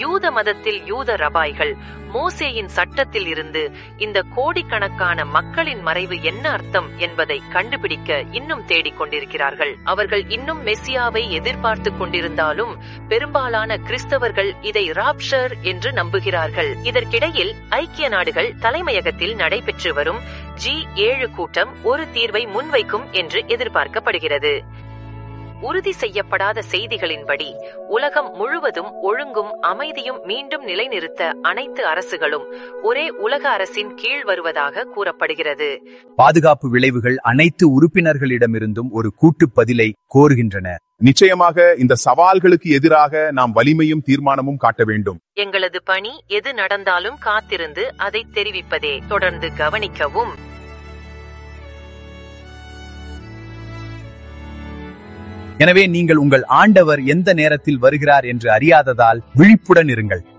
யூத மதத்தில் யூத ரபாய்கள் மோசேயின் சட்டத்தில் இருந்து இந்த கோடிக்கணக்கான மக்களின் மறைவு என்ன அர்த்தம் என்பதை கண்டுபிடிக்க இன்னும் தேடிக் கொண்டிருக்கிறார்கள் அவர்கள் இன்னும் மெஸ்ஸியாவை எதிர்பார்த்துக் கொண்டிருந்தாலும் பெரும்பாலான கிறிஸ்தவர்கள் இதை ராப்ஷர் என்று நம்புகிறார்கள் இதற்கிடையில் ஐக்கிய நாடுகள் தலைமையகத்தில் நடைபெற்று வரும் ஜி ஏழு கூட்டம் ஒரு தீர்வை முன்வைக்கும் என்று எதிர்பார்க்கப்படுகிறது உறுதி செய்யப்படாத செய்திகளின்படி உலகம் முழுவதும் ஒழுங்கும் அமைதியும் மீண்டும் நிலைநிறுத்த அனைத்து அரசுகளும் ஒரே உலக அரசின் கீழ் வருவதாக கூறப்படுகிறது பாதுகாப்பு விளைவுகள் அனைத்து உறுப்பினர்களிடமிருந்தும் ஒரு கூட்டுப் பதிலை கோருகின்றன நிச்சயமாக இந்த சவால்களுக்கு எதிராக நாம் வலிமையும் தீர்மானமும் காட்ட வேண்டும் எங்களது பணி எது நடந்தாலும் காத்திருந்து அதை தெரிவிப்பதே தொடர்ந்து கவனிக்கவும் எனவே நீங்கள் உங்கள் ஆண்டவர் எந்த நேரத்தில் வருகிறார் என்று அறியாததால் விழிப்புடன் இருங்கள்